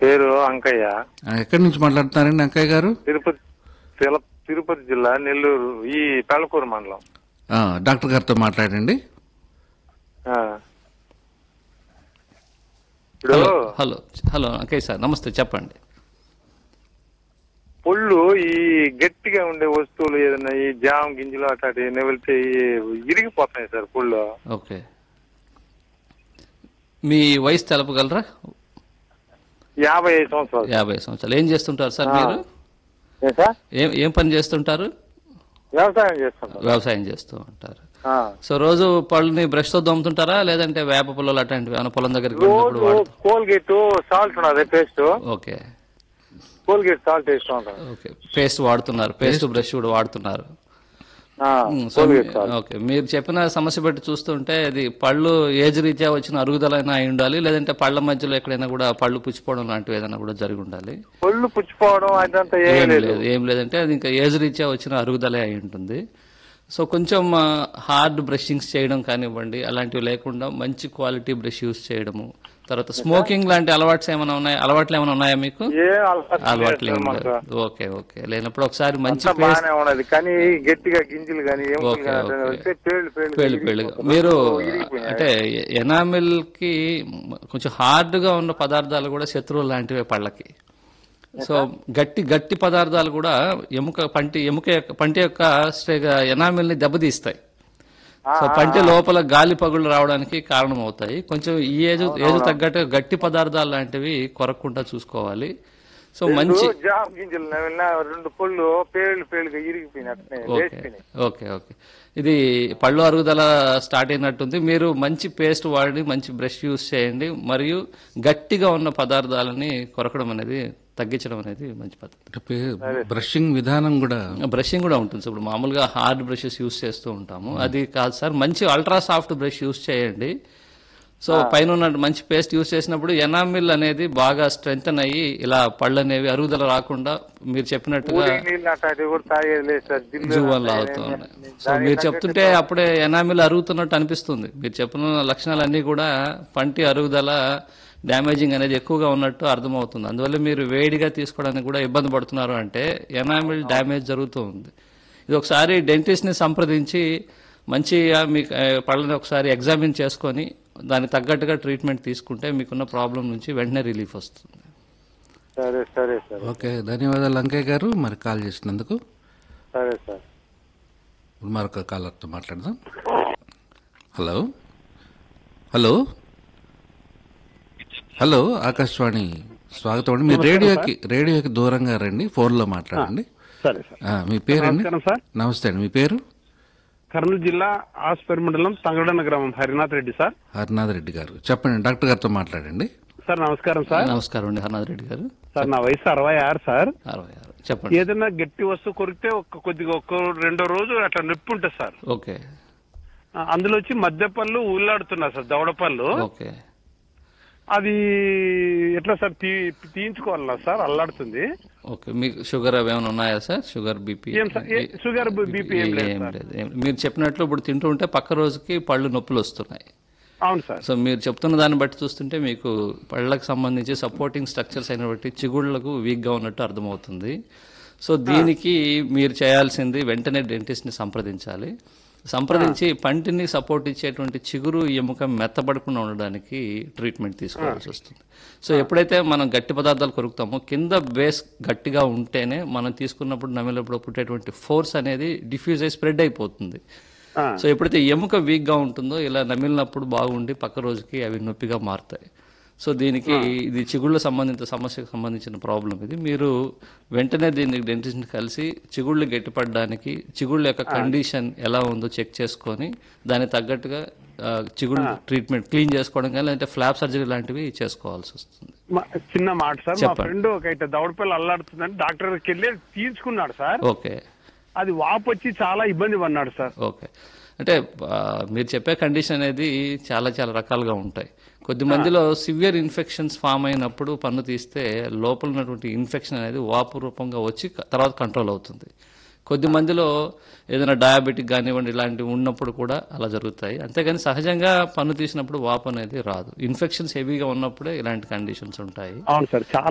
పేరు అంకయ్య ఆ, ఎక్కడి నుంచి మాట్లాడుతున్నారండి అంకయ్య గారు తిరుపతి తిల- తిరుపతి జిల్లా నెల్లూరు ఈ పెళ్ళకూరు మండలం ఆ, డాక్టర్ గారితో మాట్లాడండి ఆ. ఇప్పుడు hello hello hello okay sir నమస్తే చెప్పండి పొళ్ళు ఈ గట్టిగా ఉండే వస్తువులు ఏదైనా ఈ జామ్ గింజలు అట్లాంటి నెవలితే ఇరిగిపోతున్నాయి సార్ పొళ్ళు ఓకే మీ వయసు తెలపగలరా యాభై ఐదు సంవత్సరాలు యాభై సంవత్సరాలు ఏం చేస్తుంటారు సార్ ఆ. మీరు ఏ సార్ ఏం ఏం పని చేస్తుంటారు వ్యవసాయం చేస్తుంటాం వ్యవసాయం చేస్తూ ఉంటారు ఆ. సో రోజు పళ్ళని బ్రష్తో దొమ్ముతుంటారా లేదంటే వేప పుల్లలు అట్లాంటివి ఏమైనా పొలం దగ్గరికి రోజు వెళ్ళినప్పుడు వాడు కోల్గేట్ సాల్ట్ ఉన్నది పేస్ట్ ఓకే కోల్గేట్ సాల్ట్ వేస్తూ ఉంటాం ఓకే పేస్ట్ వాడుతున్నారు పేస్ట్ బ్రష్ కూడా వాడుతున్నారు ఆ, ఉమ్, సో కోల్గేట్ మీ- సాల్ట్ ఓకే మీరు చెప్పిన సమస్య బట్టి చూస్తుంటే ఇది పళ్ళు ఏజ్ రీత్యా వచ్చిన అరుగుదలైనా అయి ఉండాలి లేదంటే పళ్ళ మధ్యలో ఎక్కడైనా కూడా పళ్ళు పుచ్చిపోవడం లాంటివి ఏదైనా కూడా జరిగి ఉండాలి పళ్ళు పుచ్చిపోవడం అదంతా ఏం ఏం లేదు లేదు ఏం లేదంటే అది ఇంకా ఏజ్ రీత్యా వచ్చిన అరుగుదలే అయి ఉంటుంది సో కొంచెం హార్డ్ బ్రషింగ్స్ చేయడం కానివ్వండి అలాంటివి లేకుండా మంచి క్వాలిటీ బ్రష్ యూస్ చేయడము తర్వాత స్మోకింగ్ లాంటి అలవాట్స్ ఏమైనా ఉన్నాయా అలవాట్లు ఏమైనా ఉన్నాయా మీకు ఏ అలవాటు అలవాట్లు లేదు ఏం మాకు. లేదు ఓకే ఓకే లేనప్పుడు ఒకసారి మంచి అంతా పేస్ట్ బాగానే ఉన్నది కానీ గట్టిగా గింజలు కానీ ఎముకలు ఓకే, కానీ అట్లా ఓకే. వస్తే పేళ్ళు పేళ్ళు పేళ్ళు పేళ్ళు మీరు అంటే ఎనామిల్ కి కొంచెం హార్డ్ గా ఉన్న పదార్థాలు కూడా శత్రువులు లాంటివే పళ్ళకి సో గట్టి గట్టి పదార్థాలు కూడా ఎముక పంటి ఎముక యొక్క పంటి యొక్క ఎనామిల్ ని దెబ్బతీస్తాయి సో పంటి లోపల గాలి పగుళ్ళు రావడానికి కారణం అవుతాయి కొంచెం ఈ ఏజ్ ఏజ్ తగ్గట్టు గట్టి పదార్థాలు లాంటివి కొరకుండా చూసుకోవాలి సో మంచి జామ్ గింజలు నవ్వినా రెండు పళ్ళు పేళ్ళు పేళ్ళుగా ఇరిగిపోయినాయి అట్నే ఓకే లేచిపోయినాయి ఓకే ఓకే ఇది పళ్ళు అరుగుదల స్టార్ట్ అయినట్టుంది మీరు మంచి పేస్ట్ వాడి మంచి బ్రష్ యూస్ చేయండి మరియు గట్టిగా ఉన్న పదార్థాలని కొరకడం అనేది తగ్గించడం అనేది మంచి పద్ధతి అంటే పే- బ్రషింగ్ విధానం కూడా బ్రషింగ్ కూడా ఉంటుంది సార్ ఇప్పుడు మామూలుగా హార్డ్ బ్రషెస్ యూస్ చేస్తూ ఉంటాము అది కాదు సార్ మంచి అల్ట్రా సాఫ్ట్ బ్రష్ యూస్ చేయండి సో పైన ఉన్న మంచి పేస్ట్ యూస్ చేసినప్పుడు ఎనామిల్ అనేది బాగా స్ట్రెంగ్తన్ అయ్యి ఇలా పళ్ళు అనేవి అరుగుదల రాకుండా మీరు చెప్పినట్టుగా ఊరికి నీళ్ళు అట్లాంటివి కూడా తాగేది లేదు సార్ జిల్లు జువ్వలు అవుతుంది సో మీరు చెప్తుంటే అప్పుడే ఎనామిల్ అరుగుతున్నట్టు అనిపిస్తుంది మీరు చెప్పిన లక్షణాలన్నీ కూడా పంటి అరుగుదల డ్యామేజింగ్ అనేది ఎక్కువగా ఉన్నట్టు అర్థమవుతుంది అందువల్ల మీరు వేడిగా తీసుకోవడానికి కూడా ఇబ్బంది పడుతున్నారు అంటే ఎనామిల్ డ్యామేజ్ జరుగుతూ ఉంది ఇది ఒకసారి డెంటిస్ట్ ని సంప్రదించి మంచిగా మీకు ఆ, పళ్ళని ఒకసారి ఎగ్జామిన్ చేసుకొని దానికి తగ్గట్టుగా ట్రీట్మెంట్ తీసుకుంటే మీకున్న ప్రాబ్లం నుంచి వెంటనే రిలీఫ్ వస్తుంది సరే సరే సార్ ఓకే ధన్యవాదాలు అంకయ్య గారు మరి కాల్ చేసినందుకు సరే సార్ ఇప్పుడు మరొక కాలర్తో మాట్లాడదాం హలో హలో హలో ఆకాశవాణి స్వాగతం అండి మీరు రేడియోకి రేడియోకి దూరంగా రండి ఫోన్లో మాట్లాడండి సరే సార్ ఆ, మీ పేరండి నమస్కారం సార్ నమస్తే అండి మీ పేరు కర్నూలు జిల్లా ఆస్పేర్ మండలం తంగడన్న గ్రామం హరినాథ్ రెడ్డి సార్ హరినాథ్ రెడ్డి గారు చెప్పండి డాక్టర్ గారితో మాట్లాడండి సార్ నమస్కారం సార్ నమస్కారం అండి హర్నాథ్ రెడ్డి గారు సార్ నా వయసు అరవై ఆరు సార్ అరవై ఆరు చెప్పండి ఏదైనా గట్టి వస్తువు కొరికితే ఒక్క కొద్దిగా ఒక్క రెండో రోజు అట్లా నొప్పి ఉంటుంది సార్ ఓకే ఆ, అందులో వచ్చి మధ్య పళ్ళు ఊళ్ళాడుతున్నారు సార్ దవడ పళ్ళు ఓకే అది ఎట్లా సార్ తీ తీయించుకోవాలన్నా సార్ అల్లాడుతుంది ఓకే మీకు షుగర్ అవి ఏమైనా ఉన్నాయా సార్ షుగర్ బీపీ ఏం సార్ ఏ- షుగర్ బీపీ ఏం లేదు ఏం సార్ లేదు ఏం- మీరు చెప్పినట్లు ఇప్పుడు తింటూ ఉంటే పక్క రోజుకి పళ్ళు నొప్పులు వస్తున్నాయి అవును సార్ సో మీరు చెప్తున్న దాన్ని బట్టి చూస్తుంటే మీకు పళ్ళకు సంబంధించి సపోర్టింగ్ స్ట్రక్చర్స్ అయిన బట్టి చిగుళ్ళకు వీక్గా ఉన్నట్టు అర్థమవుతుంది సో దీనికి మీరు చేయాల్సింది వెంటనే డెంటిస్ట్ని సంప్రదించాలి సంప్రదించి పంటిని సపోర్ట్ ఇచ్చేటువంటి చిగురు ఎముక మెత్తబడకుండా ఉండడానికి ట్రీట్మెంట్ తీసుకోవాల్సి వస్తుంది సో ఎప్పుడైతే మనం గట్టి పదార్థాలు కొరుకుతామో కింద బేస్ గట్టిగా ఉంటేనే మనం తీసుకున్నప్పుడు నమిలినప్పుడు పుట్టేటువంటి ఫోర్స్ అనేది డిఫ్యూజ్ అయి స్ప్రెడ్ అయిపోతుంది ఆ, సో ఎప్పుడైతే ఎముక వీక్ గా ఉంటుందో ఇలా నమిలినప్పుడు బాగుండి పక్క రోజుకి అవి నొప్పిగా మారుతాయి సో దీనికి ఇది చిగుళ్ళ సంబంధిత సమస్యకు సంబంధించిన ప్రాబ్లం ఇది మీరు వెంటనే దీన్ని డెంటిస్ట్ని కలిసి చిగుళ్ళు గట్టిపడడానికి చిగుళ్ళ యొక్క కండిషన్ ఎలా ఉందో చెక్ చేసుకొని దానికి తగ్గట్టుగా ఆ, చిగుళ్ళు ట్రీట్మెంట్ క్లీన్ చేసుకోవడం కానీ లేదంటే ఫ్లాప్ సర్జరీ లాంటివి చేసుకోవాల్సి వస్తుంది మా- చిన్న మాట సార్ మా చెప్పండి. ఫ్రెండ్ ఒక ఇట్లా దవడ పళ్ళు అల్లాడుతుందని డాక్టర్ దగ్గరికి వెళ్ళి తీయించుకున్నాడు సార్ ఓకే అది వాపు వచ్చి చాలా ఇబ్బంది పడినాడు సార్ ఓకే అంటే ఆ, మీరు చెప్పే కండిషన్ అనేది చాలా చాలా రకాలుగా ఉంటాయి కొద్ది మందిలో సివియర్ ఇన్ఫెక్షన్స్ ఫామ్ అయినప్పుడు పన్ను తీస్తే లోపల ఉన్నటువంటి ఇన్ఫెక్షన్ అనేది వాపు రూపంగా వచ్చి క- తర్వాత కంట్రోల్ అవుతుంది కొద్ది మందిలో ఏదైనా డయాబెటిక్ కానివ్వండి ఇలాంటివి ఉన్నప్పుడు కూడా అలా జరుగుతాయి అంతేగాని సహజంగా పన్ను తీసినప్పుడు వాపు అనేది రాదు ఇన్ఫెక్షన్స్ హెవీగా ఉన్నప్పుడే ఇలాంటి కండిషన్స్ ఉంటాయి అవును సార్ చాలా